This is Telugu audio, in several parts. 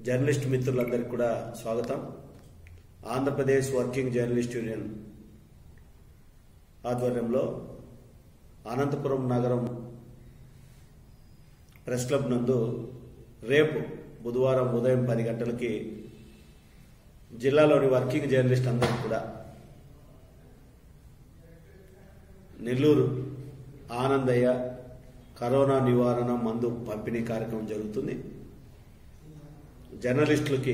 జర్నలిస్ట్ మిత్రులందరికీ కూడా స్వాగతం ఆంధ్రప్రదేశ్ వర్కింగ్ జర్నలిస్ట్ యూనియన్ ఆధ్వర్యంలో అనంతపురం నగరం ప్రెస్ క్లబ్ నందు రేపు బుధవారం ఉదయం పది గంటలకి జిల్లాలోని వర్కింగ్ జర్నలిస్ట్ అందరికీ కూడా నెల్లూరు ఆనందయ్య కరోనా నివారణ మందు పంపిణీ కార్యక్రమం జరుగుతుంది జర్నలిస్టులకి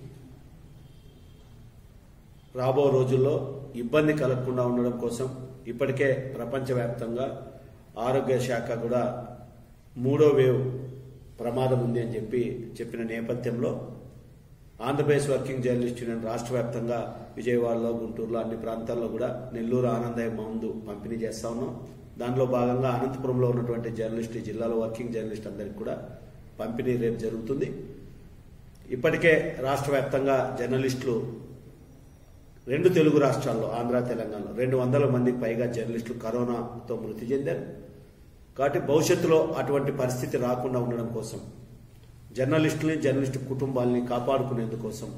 రాబో రోజుల్లో ఇబ్బంది కలగకుండా ఉండడం కోసం ఇప్పటికే ప్రపంచవ్యాప్తంగా ఆరోగ్య శాఖ కూడా మూడో వేవ్ ప్రమాదం ఉంది అని చెప్పి చెప్పిన నేపథ్యంలో ఆంధ్రప్రదేశ్ వర్కింగ్ జర్నలిస్ట్ యూనియన్ రాష్ట్ర వ్యాప్తంగా విజయవాడలో గుంటూరులో అన్ని ప్రాంతాల్లో కూడా నెల్లూరు ఆనందయ్య మందు పంపిణీ చేస్తా ఉన్నాం దానిలో భాగంగా అనంతపురంలో ఉన్నటువంటి జర్నలిస్ట్ ఈ జిల్లాలో వర్కింగ్ జర్నలిస్ట్ అందరికి కూడా పంపిణీ రేపు జరుగుతుంది ఇప్పటికే రాష్ట్ర వ్యాప్తంగా జర్నలిస్టులు రెండు తెలుగు రాష్ట్రాల్లో ఆంధ్ర తెలంగాణలో రెండు వందల మందికి పైగా జర్నలిస్టులు కరోనాతో మృతి చెందారు కాబట్టి భవిష్యత్తులో అటువంటి పరిస్థితి రాకుండా ఉండడం కోసం జర్నలిస్టులని జర్నలిస్టు కుటుంబాలని కాపాడుకునేందుకోసం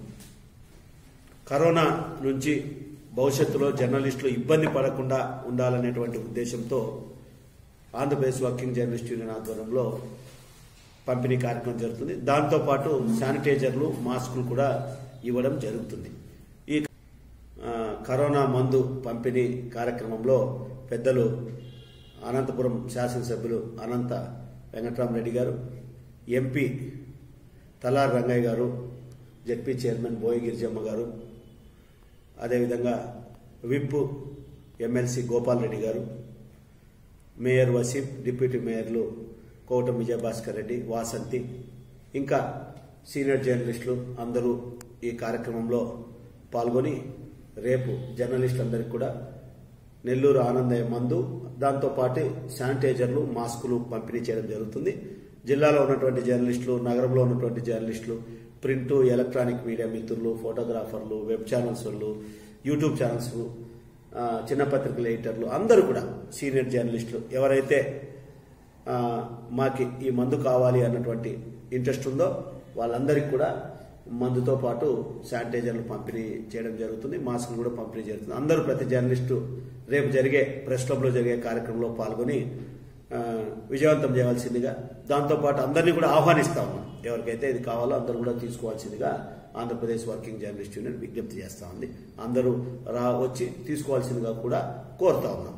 కరోనా నుంచి భవిష్యత్తులో జర్నలిస్టులు ఇబ్బంది పడకుండా ఉండాలనేటువంటి ఉద్దేశంతో ఆంధ్రప్రదేశ్ వర్కింగ్ జర్నలిస్ట్ యూనియన్ ఆధ్వర్యంలో పంపిణీ కార్యక్రమం జరుగుతుంది దాంతోపాటు శానిటైజర్లు మాస్కులు కూడా ఇవ్వడం జరుగుతుంది ఈ ఆ, కరోనా మందు పంపిణీ కార్యక్రమంలో పెద్దలు అనంతపురం శాసనసభ్యులు అనంత వెంకట్రామరెడ్డి గారు ఎంపీ తలార్ రంగయ్య గారు జడ్పీ చైర్మన్ బోయ గిరిజమ్మ గారు అదేవిధంగా విప్ ఎమ్మెల్సీ గోపాల్ రెడ్డి గారు మేయర్ వసీం డిప్యూటీ మేయర్లు కోటం విజయభాస్కర్ రెడ్డి వాసంతి ఇంకా సీనియర్ జర్నలిస్టులు అందరూ ఈ కార్యక్రమంలో పాల్గొని రేపు జర్నలిస్టులందరికీ కూడా నెల్లూరు ఆనందయ్య మందు దాంతోపాటు శానిటైజర్లు మాస్కులు పంపిణీ చేయడం జరుగుతుంది జిల్లాలో ఉన్నటువంటి జర్నలిస్టులు నగరంలో ఉన్నటువంటి జర్నలిస్టులు ప్రింట్ ఎలక్ట్రానిక్ మీడియా మిత్రులు ఫోటోగ్రాఫర్లు వెబ్ ఛానల్స్ వాళ్ళు యూట్యూబ్ ఛానల్స్ ఆ, చిన్న పత్రికల ఎడిటర్లు అందరూ కూడా సీనియర్ జర్నలిస్టులు ఎవరైతే ఆ, మాకి ఈ మందు కావాలి అన్నటువంటి ఇంట్రెస్ట్ ఉందో వాళ్ళందరికీ కూడా మందుతో పాటు శానిటైజర్లు పంపిణీ చేయడం జరుగుతుంది మాస్కులు కూడా పంపిణీ జరుగుతుంది అందరూ ప్రతి జర్నలిస్టు రేపు జరిగే ప్రెస్ క్లబ్లో జరిగే కార్యక్రమంలో పాల్గొని ఆ, విజయవంతం చేయవలసిందిగా దాంతోపాటు అందరినీ కూడా ఆహ్వానిస్తా ఉన్నాం ఎవరికైతే ఇది కావాలో అందరూ కూడా తీసుకోవాల్సిందిగా ఆంధ్రప్రదేశ్ వర్కింగ్ జర్నలిస్ట్ యూనియన్ విజ్ఞప్తి చేస్తా ఉంది అందరూ రా వచ్చి తీసుకోవాల్సిందిగా కూడా కోరుతా ఉన్నాం